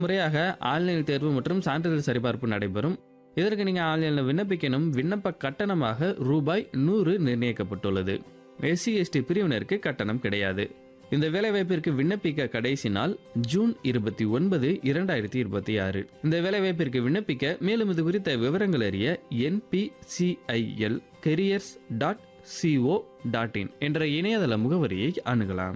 முறையாக ஆன்லைன் தேர்வு மற்றும் சான்றிதழ் சரிபார்ப்பு நடைபெறும் இதற்கு நீங்கள் ஆன்லைனில் விண்ணப்பிக்கணும் விண்ணப்ப கட்டணமாக ரூபாய் நூறு நிர்ணயிக்கப்பட்டுள்ளது எஸ்சி எஸ்டி பிரிவினருக்கு கட்டணம் கிடையாது இந்த வேலைவாய்ப்பிற்கு விண்ணப்பிக்க கடைசி நாள் ஜூன் இருபத்தி ஒன்பது இரண்டாயிரத்தி இருபத்தி ஆறு இந்த வேலைவாய்ப்பிற்கு விண்ணப்பிக்க மேலும் இது குறித்த விவரங்கள் அறிய NPCIL careers dot CO dot in என்ற இணையதள முகவரியை அணுகலாம்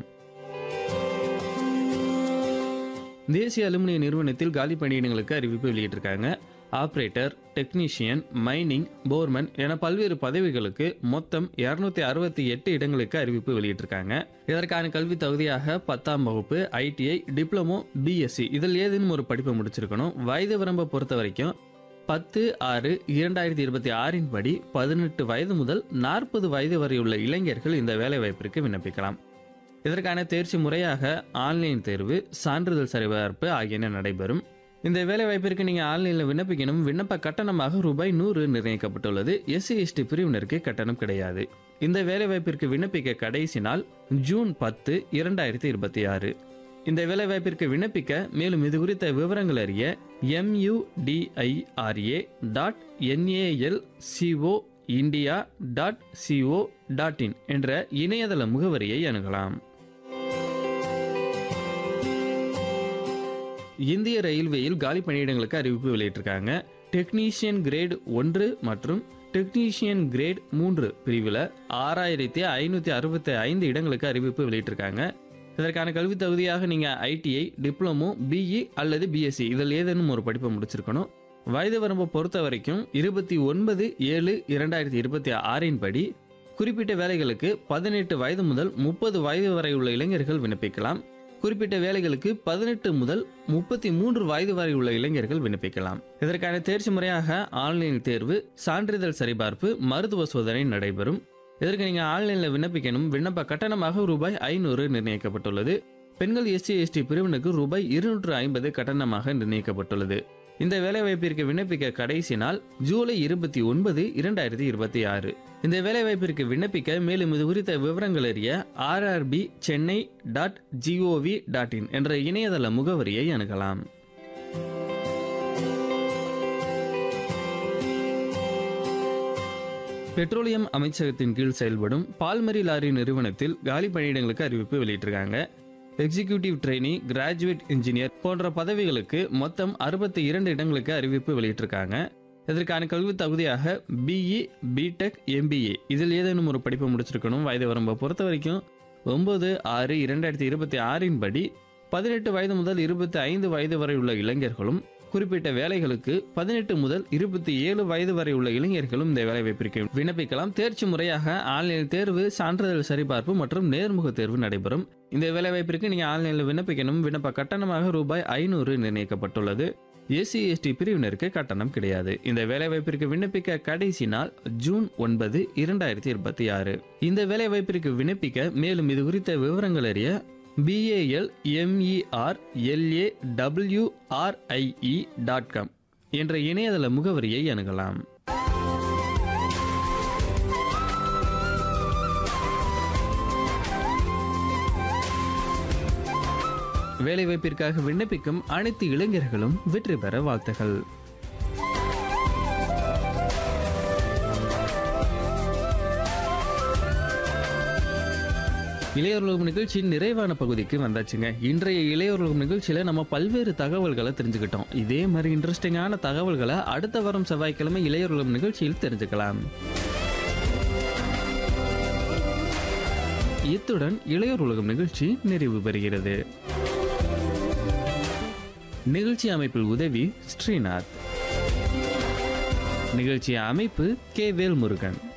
தேசிய அலுமினிய நிறுவனத்தில் காலி பணியிடங்களுக்கு அறிவிப்பு வெளியிட்டிருக்காங்க ஆபரேட்டர் டெக்னீஷியன் மைனிங் போர்மன் என பல்வேறு பதவிகளுக்கு மொத்தம் இரநூத்தி அறுபத்தி எட்டு இடங்களுக்கு அறிவிப்பு வெளியிட்டிருக்காங்க இதற்கான கல்வி தகுதியாக பத்தாம் வகுப்பு ஐடிஐ டிப்ளமோ பிஎஸ்சி இதில் ஏதேனும் ஒரு படிப்பை முடிச்சிருக்கணும் வயது வரம்பை பொறுத்த வரைக்கும் பத்து ஆறு இரண்டாயிரத்தி இருபத்தி ஆறின் படி பதினெட்டு வயது முதல் நாற்பது வயது வரையுள்ள இளைஞர்கள் இந்த வேலைவாய்ப்பிற்கு விண்ணப்பிக்கலாம் இதற்கான தேர்ச்சி முறையாக ஆன்லைன் தேர்வு சான்றிதழ் சரிபார்ப்பு ஆகியன நடைபெறும் இந்த வேலைவாய்ப்பிற்கு நீங்கள் ஆன்லைனில் விண்ணப்பிக்கணும் விண்ணப்ப கட்டணமாக ரூபாய் நூறு நிர்ணயிக்கப்பட்டுள்ளது எஸ்சி எஸ்டி பிரிவினருக்கு கட்டணம் கிடையாது இந்த வேலைவாய்ப்பிற்கு விண்ணப்பிக்க கடைசி நாள் ஜூன் பத்து இரண்டாயிரத்தி இருபத்தி ஆறு இந்த வேலைவாய்ப்பிற்கு விண்ணப்பிக்க மேலும் இது குறித்த விவரங்கள் அறிய MUDIRA dot NAL CO India dot CO dot in என்ற இணையதள முகவரியை அணுகலாம் இந்திய ரயில்வேயில் காலி பணியிடங்களுக்கு அறிவிப்பு வெளியிட்டிருக்காங்க டெக்னீஷியன் கிரேட் ஒன்று மற்றும் டெக்னீஷியன் கிரேட் மூன்று பிரிவில் ஆறாயிரத்தி ஐநூற்றி அறுபத்தி ஐந்து இடங்களுக்கு அறிவிப்பு வெளியிட்டிருக்காங்க இதற்கான கல்வி தகுதியாக நீங்கள் ஐடிஐ டிப்ளமோ பிஇ அல்லது பிஎஸ்சி இதில் ஏதேனும் ஒரு படிப்பை முடிச்சிருக்கணும் வயது வரம்பை பொறுத்த வரைக்கும் இருபத்தி ஒன்பது ஏழு இரண்டாயிரத்தி இருபத்தி ஆறின் படி குறிப்பிட்ட வேலைகளுக்கு பதினெட்டு வயது முதல் முப்பது வயது வரை உள்ள இளைஞர்கள் விண்ணப்பிக்கலாம் குறிப்பிட்ட வேலைகளுக்கு பதினெட்டு முதல் முப்பத்தி மூன்று வயது வரை உள்ள இளைஞர்கள் விண்ணப்பிக்கலாம் இதற்கான தேர்ச்சி முறையாக ஆன்லைன் தேர்வு சான்றிதழ் சரிபார்ப்பு மருத்துவ சோதனை நடைபெறும் இதற்கு நீங்கள் ஆன்லைனில் விண்ணப்பிக்கணும் விண்ணப்ப கட்டணமாக ரூபாய் ஐநூறு நிர்ணயிக்கப்பட்டுள்ளது பெண்கள் எஸ்சி எஸ்டி பிரிவினருக்கு ரூபாய் இருநூற்று ஐம்பது கட்டணமாக நிர்ணயிக்கப்பட்டுள்ளது இந்த வேலைவாய்ப்பிற்கு விண்ணப்பிக்க கடைசி நாள் ஜூலை இருபத்தி ஒன்பது இரண்டாயிரத்தி இருபத்தி ஆறு இந்த வேலைவாய்ப்பிற்கு விண்ணப்பிக்க மேலும் இது குறித்த விவரங்கள் அறிய RRB Chennai dot GOV dot in என்ற இணையதள முகவரியை அணுகலாம் பெட்ரோலியம் அமைச்சகத்தின் கீழ் செயல்படும் பால்மரி லாரி நிறுவனத்தில் காலி பணியிடங்களுக்கு அறிவிப்பு வெளியிட்டிருக்காங்க எக்ஸிகியூட்டிவ் ட்ரெயினி கிராஜுவேட் இன்ஜினியர் போன்ற பதவிகளுக்கு மொத்தம் அறுபத்தி இரண்டு இடங்களுக்கு அறிவிப்பு வெளியிட்டிருக்காங்க இதற்கான கல்வி தகுதியாக பிஇ பிடெக் எம்பிஏ இதில் ஏதேனும் ஒரு படிப்பை முடிச்சிருக்கணும் வயது வரம்பை பொறுத்த வரைக்கும் ஒன்பது ஆறு இரண்டாயிரத்தி இருபத்தி ஆறின் படி பதினெட்டு வயது முதல் இருபத்தி ஐந்து வயது வரை உள்ள இளைஞர்களும் குறிப்பிட்ட வேலைகளுக்கு பதினெட்டு முதல் இருபத்தி ஏழு வயது வரை உள்ள இளைஞர்களும் இந்த வேலைவாய்ப்பிற்கு விண்ணப்பிக்கலாம் தேர்ச்சி முறையாக ஆன்லைன் தேர்வு சான்றிதழ் சரிபார்ப்பு மற்றும் நேர்முக தேர்வு நடைபெறும் இந்த வேலைவாய்ப்பிற்கு நீங்கள் ஆன்லைனில் விண்ணப்பிக்கணும் விண்ணப்ப கட்டணமாக ரூபாய் ஐநூறு நிர்ணயிக்கப்பட்டுள்ளது எஸ்சி எஸ்டி பிரிவினருக்கு கட்டணம் கிடையாது இந்த வேலைவாய்ப்பிற்கு விண்ணப்பிக்க கடைசி நாள் ஜூன் ஒன்பது இரண்டாயிரத்தி இருபத்தி ஆறு இந்த வேலைவாய்ப்பிற்கு விண்ணப்பிக்க மேலும் இது குறித்த விவரங்கள் அறிய BAL MER LA WRIE dot com என்ற இணையதள முகவரியை அணுகலாம் வேலைவாய்ப்பிற்காக விண்ணப்பிக்கும் அனைத்து இளைஞர்களும் வெற்றி பெற வாழ்த்துகள் இளையோர்களும் நிகழ்ச்சியின் நிறைவான பகுதிக்கு வந்தாச்சுங்க இன்றைய இளையோர்களும் நிகழ்ச்சியில நம்ம பல்வேறு தகவல்களை தெரிஞ்சுக்கிட்டோம் இதே மாதிரி இன்ட்ரெஸ்டிங்கான தகவல்களை அடுத்த வாரம் செவ்வாய்க்கிழமை இளையோர்களும் நிகழ்ச்சியில் தெரிஞ்சுக்கலாம் இத்துடன் இளையோர் உலகம் நிகழ்ச்சி நிறைவு பெறுகிறது நிகழ்ச்சி அமைப்பில் உதவி ஸ்ரீநாத் நிகழ்ச்சி அமைப்பு கே வேல்முருகன்